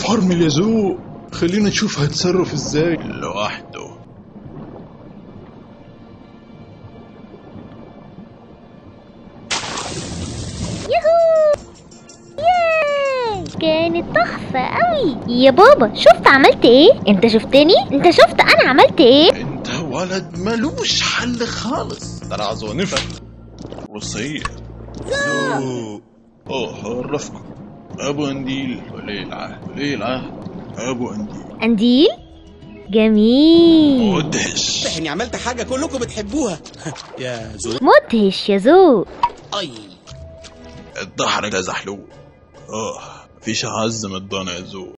فرمل يا ذوق خلينا نشوف هيتصرف ازاي لوحده ياهو ياي كانت تحفة قوي يا بابا شفت عملت ايه انت شفتني انت شفت انا عملت ايه انت ولد ملوش حل خالص ده انا عزونفك وصية ذوق اه عرفكم ابو انديل ولي العهد ولي العهد ابو انديل قنديل جميل مدهش يعني عملت حاجة كلكم بتحبوها يا زوز مدهش يا ذوق اي الضحك ده زحلوق اه مفيش اعز من الضنا يا ذوق